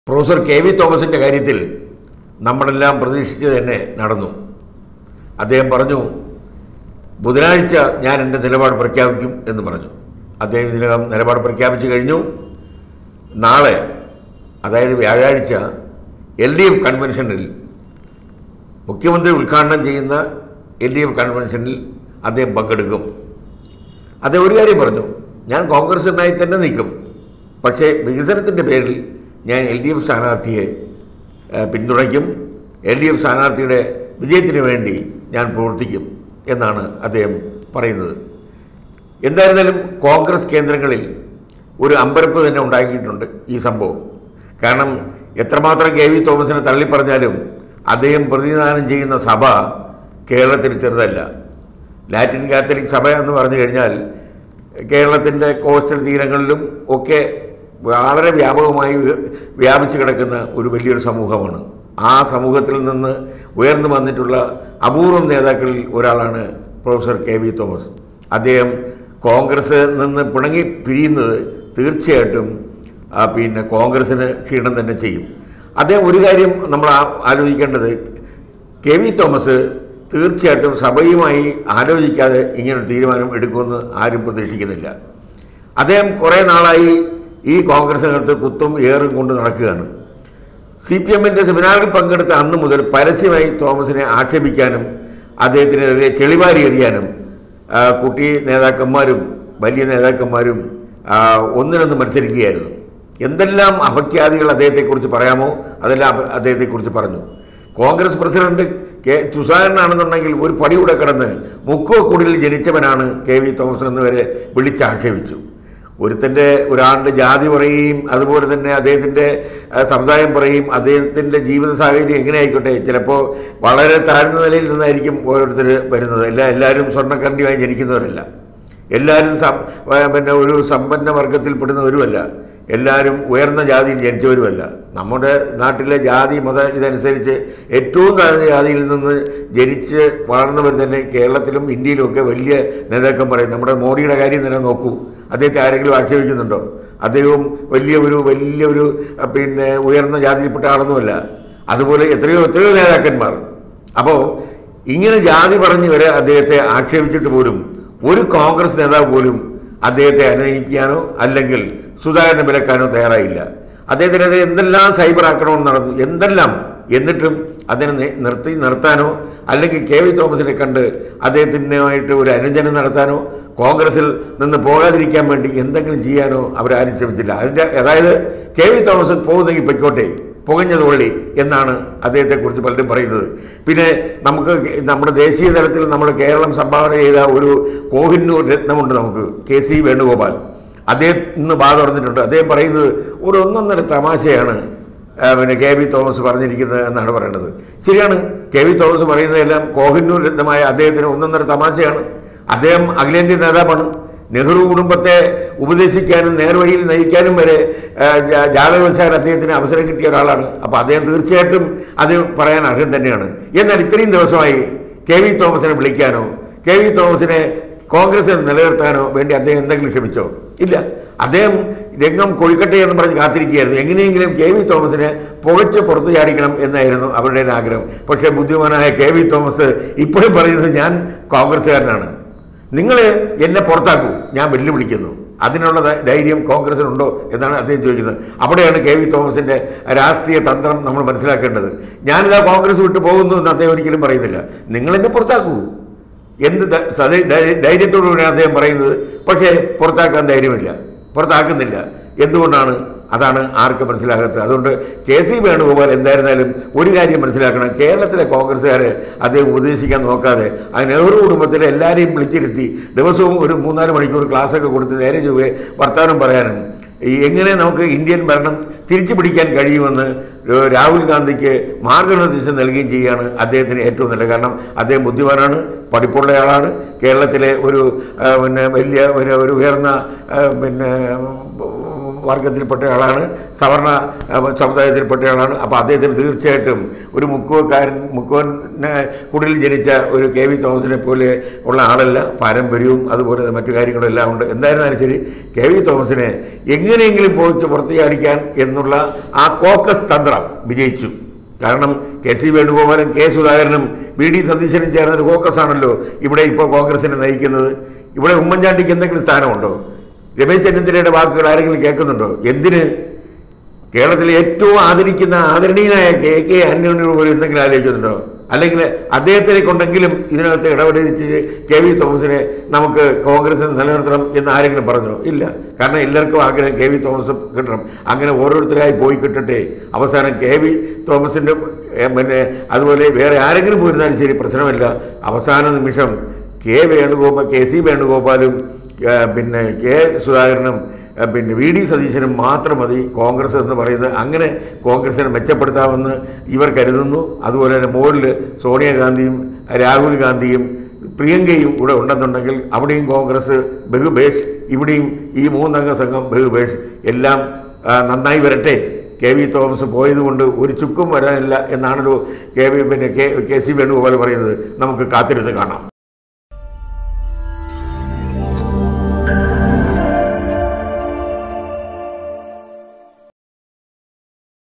professor K V തോമസിൻ്റെ കാര്യത്തിൽ നമ്മളെല്ലാം പ്രതീക്ഷിച്ച് തന്നെ നടന്നു അദ്ദേഹം പറഞ്ഞു ബുധനാഴ്ച ഞാൻ എൻ്റെ നിലപാട് പ്രഖ്യാപിക്കും എന്ന് പറഞ്ഞു അദ്ദേഹം ഇതിനകം നിലപാട് പ്രഖ്യാപിച്ചു കഴിഞ്ഞു നാളെ അതായത് വ്യാഴാഴ്ച എൽ ഡി എഫ് കൺവെൻഷനിൽ മുഖ്യമന്ത്രി ഉദ്ഘാടനം ചെയ്യുന്ന എൽ ഡി എഫ് കൺവെൻഷനിൽ അദ്ദേഹം പങ്കെടുക്കും അദ്ദേഹം ഒരു കാര്യം പറഞ്ഞു ഞാൻ കോൺഗ്രസിനായി തന്നെ നിൽക്കും പക്ഷേ വികസനത്തിൻ്റെ പേരിൽ ഞാൻ എൽ ഡി എഫ് സ്ഥാനാർത്ഥിയെ ഏഹ്, പിന്തുണയ്ക്കും എൽ ഡി എഫ് സ്ഥാനാർത്ഥിയുടെ വിജയത്തിന് വേണ്ടി ഞാൻ പ്രവർത്തിക്കും എന്നാണ് അദ്ദേഹം പറയുന്നത് എന്തായിരുന്നാലും കോൺഗ്രസ് കേന്ദ്രങ്ങളിൽ ഒരു അമ്പരപ്പ് തന്നെ ഉണ്ടാക്കിയിട്ടുണ്ട് ഈ സംഭവം കാരണം എത്രമാത്രം കെ വി തോമസിനെ തള്ളിപ്പറഞ്ഞാലും അദ്ദേഹം പ്രതിനിധാനം ചെയ്യുന്ന സഭ കേരളത്തിൽ ചെറുതല്ല ലാറ്റിൻ കാത്തലിക് സഭ എന്ന് പറഞ്ഞു കഴിഞ്ഞാൽ കേരളത്തിൻ്റെ കോസ്റ്റൽ തീരങ്ങളിലും ഒക്കെ വളരെ വ്യാപകമായി വ്യ- വ്യാപിച്ചു കിടക്കുന്ന ഒരു വലിയൊരു സമൂഹമാണ് ആ സമൂഹത്തിൽ നിന്ന് ഉയർന്നു വന്നിട്ടുള്ള അപൂർവം നേതാക്കളിൽ ഒരാളാണ് പ്രൊഫസർ കെ വി തോമസ് അദ്ദേഹം കോൺഗ്രസ് നിന്ന് പിണങ്ങി പിരിയുന്നത് തീർച്ചയായിട്ടും ആ, പിന്നെ കോൺഗ്രസ്സിന് ക്ഷീണം തന്നെ ചെയ്യും അദ്ദേഹം ഒരു കാര്യം നമ്മൾ ആ- ആലോചിക്കേണ്ടത് കെ വി തോമസ് തീർച്ചയായിട്ടും സഭയുമായി ആലോചിക്കാതെ ഇങ്ങനൊരു തീരുമാനം എടുക്കുമെന്ന് ആരും പ്രതീക്ഷിക്കുന്നില്ല അദ്ദേഹം കുറേ നാളായി ഈ കോൺഗ്രസിനകത്ത് കുത്തും ഏറും കൊണ്ട് നടക്കുകയാണ് സി പി എമ്മിൻ്റെ സെമിനാറിൽ പങ്കെടുത്ത അന്ന് മുതൽ പരസ്യമായി തോമസിനെ ആക്ഷേപിക്കാനും അദ്ദേഹത്തിനെതിരെ ചെളിവാരി എറിയാനും ആ, കുട്ടി നേതാക്കന്മാരും വലിയ നേതാക്കന്മാരും ആ, ഒന്നിനൊന്ന് മത്സരിക്കുകയായിരുന്നു എന്തെല്ലാം അപഖ്യാതികൾ അദ്ദേഹത്തെക്കുറിച്ച് പറയാമോ അതെല്ലാം അപ- അദ്ദേഹത്തെക്കുറിച്ച് പറഞ്ഞു കോൺഗ്രസ് പ്രസിഡന്റ് കെ തുഷാരനാണെന്നുണ്ടെങ്കിൽ ഒരു പടിയൂടെ കടന്ന് മുക്കുവക്കുടിൽ ജനിച്ചവനാണ് കെ വി തോമസ് എന്ന് വരെ വിളിച്ചാക്ഷേപിച്ചു ഒരുത്തൻ്റെ ഒരാളുടെ ജാതി പറയുകയും അതുപോലെ തന്നെ അദ്ദേഹത്തിൻ്റെ ആ, സമുദായം പറയും അദ്ദേഹത്തിൻ്റെ ജീവിത സാഹചര്യം എങ്ങനെ ആയിക്കോട്ടെ ചിലപ്പോൾ വളരെ താഴ്ന്ന നിലയിൽ നിന്നായിരിക്കും ഓരോരുത്തർ വരുന്നത് എല്ലാ എല്ലാവരും സ്വർണ്ണക്കരണ്ടിയായി ജനിക്കുന്നവരല്ല എല്ലാവരും സം ആ, പിന്നെ ഒരു സമ്പന്ന വർഗത്തിൽപ്പെടുന്നവരുമല്ല എല്ലാവരും ഉയർന്ന ജാതിയിൽ ജനിച്ചവരുമല്ല നമ്മുടെ നാട്ടിലെ ജാതി മത ഇതനുസരിച്ച് ഏറ്റവും താഴ്ന്ന ജാതിയിൽ നിന്ന് ജനിച്ച് വളർന്നവർ തന്നെ കേരളത്തിലും ഇന്ത്യയിലും ഒക്കെ വലിയ നേതാക്കം പറയും നമ്മുടെ മോഡിയുടെ കാര്യം തന്നെ നോക്കൂ അദ്ദേഹത്തെ ആരെങ്കിലും ആക്ഷേപിക്കുന്നുണ്ടോ അദ്ദേഹവും വലിയ ഒരു വലിയ ഒരു അഹ്, പിന്നെ ഉയർന്ന ജാതിയിൽപ്പെട്ട ആളൊന്നുമല്ല അതുപോലെ എത്രയോ എത്രയോ നേതാക്കന്മാർ അപ്പോൾ ഇങ്ങനെ ജാതി പറഞ്ഞ് വരെ അദ്ദേഹത്തെ ആക്ഷേപിച്ചിട്ട് പോലും ഒരു കോൺഗ്രസ് നേതാവ് പോലും അദ്ദേഹത്തെ അനുനയിപ്പിക്കാനോ അല്ലെങ്കിൽ സുധാകരനെ വിലക്കാനോ തയ്യാറായില്ല അദ്ദേഹത്തിനെതിരെ എന്തെല്ലാം സൈബർ ആക്രമണം നടന്നു എന്തെല്ലാം എന്നിട്ടും അതിനെ നി- നിർത്തി നിർത്താനോ അല്ലെങ്കിൽ കെ വി തോമസിനെ കണ്ട് അദ്ദേഹത്തിനുമായിട്ട് ഒരു അനുജനം നടത്താനോ കോൺഗ്രസിൽ നിന്ന് പോകാതിരിക്കാൻ വേണ്ടി എന്തെങ്കിലും ചെയ്യാനോ അവരാരും ശ്രമിച്ചില്ല അതിൻ്റെ അതായത് കെ വി തോമസ് പോകുന്നെങ്കിൽ പൊയ്ക്കോട്ടെ പുകഞ്ഞതുള്ളി എന്നാണ് അദ്ദേഹത്തെക്കുറിച്ച് പലരും പറയുന്നത് പിന്നെ നമുക്ക് നമ്മുടെ ദേശീയ തലത്തിൽ നമ്മൾ കേരളം സംഭാവന ചെയ്ത ഒരു കോഹിന്നൂർ രത്നമുണ്ട് നമുക്ക് കെ സി വേണുഗോപാൽ അദ്ദേഹം ഇന്ന് ബാധ പറഞ്ഞിട്ടുണ്ട് അദ്ദേഹം പറയുന്നത് ഒരു ഒന്നൊന്നര തമാശയാണ് ആ, പിന്നെ കെ വി തോമസ് പറഞ്ഞിരിക്കുന്നത് എന്നാണ് പറയുന്നത് ശരിയാണ് കെ വി തോമസ് പറയുന്നതെല്ലാം കോഹിന്നൂർ രത്നമായ അദ്ദേഹത്തിന് ഒന്നൊന്നര തമാശയാണ് അദ്ദേഹം അഖിലേന്ത്യാ നേതാവാണ് നെഹ്റു കുടുംബത്തെ ഉപദേശിക്കാനും നേർവഴിയിൽ നയിക്കാനും വരെ ആ, ജാ- ജാതകവശാൽ അദ്ദേഹത്തിന് അവസരം കിട്ടിയ ഒരാളാണ് അപ്പോൾ അദ്ദേഹം തീർച്ചയായിട്ടും അത് പറയാൻ അർഹൻ തന്നെയാണ് എന്നാൽ ഇത്രയും ദിവസമായി കെ വി തോമസിനെ വിളിക്കാനോ കെ വി തോമസിനെ കോൺഗ്രസ് നിലനിർത്താനോ വേണ്ടി അദ്ദേഹം എന്തെങ്കിലും ശ്രമിച്ചോ ഇല്ല അദ്ദേഹം രംഗം കൊഴുക്കട്ടെ എന്ന് പറഞ്ഞ് കാത്തിരിക്കുകയായിരുന്നു എങ്ങനെയെങ്കിലും കെ വി തോമസിനെ പുകച്ച് പുറത്തു ചാടിക്കണം എന്നായിരുന്നു അവരുടെ ആഗ്രഹം പക്ഷേ ബുദ്ധിമാനായ കെ വി തോമസ് ഇപ്പോഴും പറയുന്നത് ഞാൻ കോൺഗ്രസ്സുകാരനാണ് നിങ്ങൾ എന്നെ പുറത്താക്കൂ ഞാൻ വെല്ലുവിളിക്കുന്നു അതിനുള്ള ധൈ- ധൈര്യം കോൺഗ്രസിനുണ്ടോ എന്നാണ് അദ്ദേഹം ചോദിക്കുന്നത് അവിടെയാണ് കെ വി തോമസിന്റെ രാഷ്ട്രീയ തന്ത്രം നമ്മൾ മനസ്സിലാക്കേണ്ടത് ഞാനിതാ കോൺഗ്രസ് വിട്ടു പോകുന്നു എന്ന് അദ്ദേഹം ഒരിക്കലും പറയുന്നില്ല നിങ്ങൾ എന്നെ പുറത്താക്കൂ എന്ത് ധ- സദൈ- ധൈ- ധൈര്യത്തോടുകൂടിയാണ് അദ്ദേഹം പറയുന്നത് പക്ഷേ പുറത്താക്കാൻ ധൈര്യമില്ല പുറത്താക്കുന്നില്ല എന്തുകൊണ്ടാണ് അതാണ് ആർക്ക് മനസ്സിലാകാത്തത് അതുകൊണ്ട് കെ സി വേണുഗോപാൽ എന്തായിരുന്നാലും ഒരു കാര്യം മനസ്സിലാക്കണം കേരളത്തിലെ കോൺഗ്രസ്സുകാരെ അദ്ദേഹം ഉപദേശിക്കാൻ നോക്കാതെ ആ നെഹ്റു കുടുംബത്തിലെ എല്ലാവരെയും വിളിച്ചിരുത്തി ദിവസവും ഒരു മൂന്നാല് മണിക്കൂർ ക്ലാസ്സൊക്കെ കൊടുത്ത് നേരെ ചൊവ്വേ വർത്തമാനം പറയാനും ഈ എങ്ങനെ നമുക്ക് ഇന്ത്യൻ ഭരണം തിരിച്ചു പിടിക്കാൻ കഴിയുമെന്ന് രാഹുൽ ഗാന്ധിക്ക് മാർഗനിർദ്ദേശം നൽകുകയും ചെയ്യുകയാണ് അദ്ദേഹത്തിന് ഏറ്റവും നല്ലത് കാരണം അദ്ദേഹം ബുദ്ധിമാനാണ് പഠിപ്പുള്ളയാളാണ് കേരളത്തിലെ ഒരു ആ, പിന്നെ വലിയ ഒരു ഒരു ഉയർന്ന ആ, പിന്നെ വർഗത്തിൽപ്പെട്ട ആളാണ് സവർണ ആ, സമുദായത്തിൽപ്പെട്ട ആളാണ് അപ്പോൾ അദ്ദേഹത്തിന് തീർച്ചയായിട്ടും ഒരു മുക്കുവക്കാരൻ മുക്കുവനെ കുടിൽ ജനിച്ച ഒരു കെ വി തോമസിനെ പോലെ ഉള്ള ആളല്ല പാരമ്പര്യവും അതുപോലെ മറ്റു കാര്യങ്ങളും എല്ലാം ഉണ്ട് എന്തായിരുന്നാലും ശരി കെ വി തോമസിനെ എങ്ങനെയെങ്കിലും പോയിട്ട് പുറത്തേക്ക് അടിക്കാൻ എന്നുള്ള ആ കോക്കസ് തന്ത്രം വിജയിച്ചു കാരണം കെ സി വേണുഗോപാലും കെ സുധാകരനും വി ഡി സതീശനും ചേർന്ന ഒരു കോക്കസ് ആണല്ലോ ഇവിടെ ഇപ്പോൾ കോൺഗ്രസിനെ നയിക്കുന്നത് ഇവിടെ ഉമ്മൻചാണ്ടിക്ക് എന്തെങ്കിലും സ്ഥാനമുണ്ടോ രമേശ് ചെന്നിത്തലയുടെ വാക്കുകൾ ആരെങ്കിലും കേൾക്കുന്നുണ്ടോ എന്തിന് കേരളത്തിലെ ഏറ്റവും ആദരിക്കുന്ന ആദരണീയനായ കെ കെ ആന്റണിയോട് പോലും എന്തെങ്കിലും ആലോചിക്കുന്നുണ്ടോ അല്ലെങ്കിൽ അദ്ദേഹത്തിനെ കൊണ്ടെങ്കിലും ഇതിനകത്ത് ഇടപെടിച്ച് കെ വി തോമസിനെ നമുക്ക് കോൺഗ്രസിൽ നിലനിർത്തണം എന്ന് ആരെങ്കിലും പറഞ്ഞോ ഇല്ല കാരണം എല്ലാവർക്കും ആഗ്രഹം കെ വി തോമസ് കിട്ടണം അങ്ങനെ ഓരോരുത്തരായി പോയി കിട്ടട്ടെ അവസാനം കെ വി തോമസിൻ്റെ ഏ, പിന്നെ അതുപോലെ വേറെ ആരെങ്കിലും പോയിരുന്നാലും ശരി പ്രശ്നമില്ല അവസാന നിമിഷം കെ വേണുഗോപാൽ കെ സി വേണുഗോപാലും ഏ, പിന്നെ കെ സുധാകരനും ഏ, പിന്നെ വി ഡി സതീശനും മാത്രം മതി കോൺഗ്രസ് എന്ന് പറയുന്നത് അങ്ങനെ കോൺഗ്രസിനെ മെച്ചപ്പെടുത്താമെന്ന് ഇവർ കരുതുന്നു അതുപോലെ തന്നെ മുകളിൽ സോണിയാഗാന്ധിയും രാഹുൽ ഗാന്ധിയും പ്രിയങ്കയും കൂടെ ഉണ്ടെന്നുണ്ടെങ്കിൽ അവിടെയും കോൺഗ്രസ് ബഹുബേഷ് ഇവിടെയും ഈ മൂന്നംഗ സംഘം ബഹുബേഷ് എല്ലാം ആ, നന്നായി വരട്ടെ കെ വി തോമസ് പോയതുകൊണ്ട് ഒരു ചുക്കും വരാനില്ല എന്നാണല്ലോ കെ വി പിന്നെ കെ കെ സി വേണുഗോപാൽ പറയുന്നത് നമുക്ക് കാത്തിരുന്ന് കാണാം